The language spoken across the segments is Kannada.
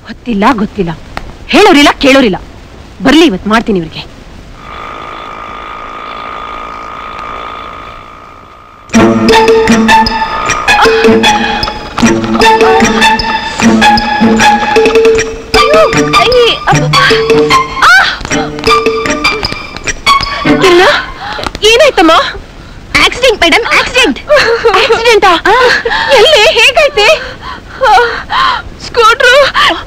ಗೊತ್ತಿಲ್ಲ ಗೊತ್ತಿಲ್ಲ ಹೇಳೋರಿಲ್ಲ ಕೇಳೋರಿಲ್ಲ ಬರ್ಲಿ ಇವತ್ತು ಮಾಡ್ತೀನಿ ಇವ್ರಿಗೆ ಕಿರಣ ಏನಾಯ್ತಮ್ಮ ಆಕ್ಸಿಡೆಂಟ್ ಮೇಡಮ್ ಆಕ್ಸಿಡೆಂಟ್ ಆಕ್ಸಿಡೆಂಟಾ ಎಲ್ಲಿ ಹೇಗೈತೆ ಸ್ಕೂಟ್ರು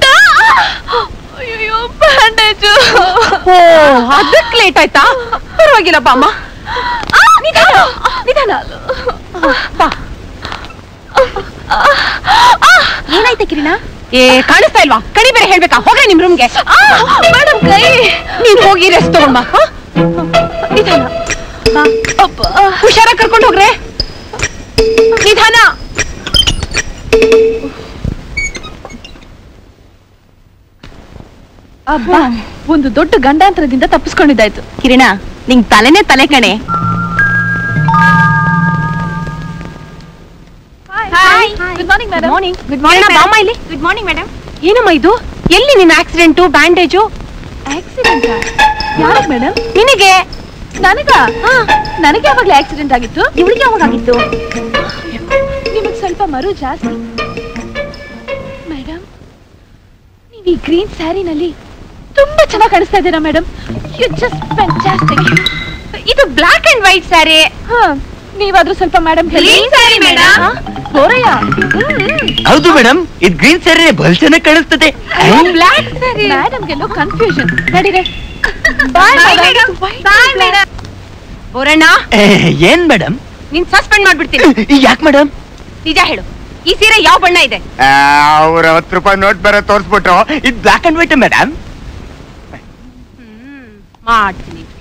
ಅಯ್ಯೋ ಬ್ಯಾಂಡೇಜು ಓ ಅದಕ್ಕೆ ಲೇಟ್ ಆಯ್ತಾ ಪರವಾಗಿಲ್ಲ ಬಾಮ್ಮ ನಿಧಾನ ನಿಧಾನ ಬಾ ಏನಾಯ್ತೆ ಕಿರಣ ಏ ಕಾಣಿಸ್ತಾ ಇಲ್ವಾ ಕಣಿ ಬೇರೆ ಹೇಳ್ಬೇಕಾ ಹೋಗ್ರೆ ನಿಮ್ ರೂಮ್ಗೆ ಮೇಡಮ್ ಕೈ ನೀನ್ ಹೋಗಿ ರೆಸ್ಟ್ ತಗೊಂಡ್ ಬಾ ಹಾ? ನಿಧಾನ ಹುಷಾರಾಗಿ ಕರ್ಕೊಂಡು ಹೋಗ್ರೆ ನಿಧಾನ ಅಬ್ಬಾ ಒಂದು ದೊಡ್ಡ ಗಂಡಾಂತರದಿಂದ ತಪ್ಪಿಸ್ಕೊಂಡಿದ್ದಾಯ್ತು ಕಿರಣ ನಿಂಗ್ ತಲೆನೇ ತಲೆ ಕಣೆ good morning madam morning good morning ಬಾಮ್ಮ ಇಲ್ಲಿ ಗುಡ್ ಮಾರ್ನಿಂಗ್ ಮೇಡಮ್ ಏನಮ್ಮ ಇದು ಎಲ್ಲಿ ನಿನ್ನ ಆಕ್ಸಿಡೆಂಟು ಬ್ಯಾಂಡೇಜು ಆಕ್ಸಿಡೆಂಟ್ ಯಾರಿಗೆ ಮೇಡಮ್ ನಿನಗೆ ನನಗ ನನಗೆ ಯಾವಾಗ್ಲೇ ಆಕ್ಸಿಡೆಂಟ್ ಆಗಿತ್ತು ಇವಳಿಗೆ ಯಾವಾಗಾಗಿತ್ತು ನಿಮಗ್ ಸ್ವಲ್ಪ ಮರು ಜಾಸ್ತಿ ಮೇಡಮ್ ನೀವು ಈ ಗ್ರೀನ್ ಸ್ಯಾರಿನಲ್ಲಿ ತುಂಬಾ ಚೆನ್ನಾಗಿ ಕಾಣಿಸ್ತಾ ಇದ್ದೀರಾ ಮೇಡಮ್ ಯು ಜಸ್ಟ್ ಫ್ಯಾಂಟಾಸ್ಟಿಕ್ ಇದು ಬ್ಲಾಕ್ ಅಂಡ್ ವೈಟ್ ಸ್ಯಾರಿ ಹಾ ನೀವಾದ್ರೂ ಸ್ವಲ್ಪ ಮೇಡಮ್ Green saree, madam. ಗೋರಯ್ಯ ಹೌದು ಮೇಡಮ್ ಇದ್ ಗ್ರೀನ್ ಸ್ಯಾರಿ ಬಲ್ ಚೆನ್ನಾಗಿ ಕಾಣಿಸ್ತದೆ ಬ್ಲಾಕ್ ಸ್ಯಾರಿ ಮೇಡಮ್ಗೆಲ್ಲೋ ಕನ್ಫ್ಯೂಷನ್ ನಡೀರೆ ಬೋರಣ್ಣ ಏ, ಏನ್ ಮೇಡಮ್ ನೀನ್ ಸಸ್ಪೆಂಡ್ ಮಾಡ್ಬಿಡ್ತೀನಿ ಯಾಕೆ ಮೇಡಮ್ ನಿಜ ಹೇಳು ಈ ಸೀರೆ ಯಾವ ಬಣ್ಣ ಇದೆ ಅವ್ರ ಹತ್ತು ರೂಪಾಯಿ ನೋಟ್ ಬೇರೆ ತೋರಿಸ್ಬಿಟ್ರು ಇದ್ ಬ್ಲಾಕ್ ಅಂಡ್ ವೈಟ್ ಮೇಡಮ್ ಮಾಡ್ತೀನಿ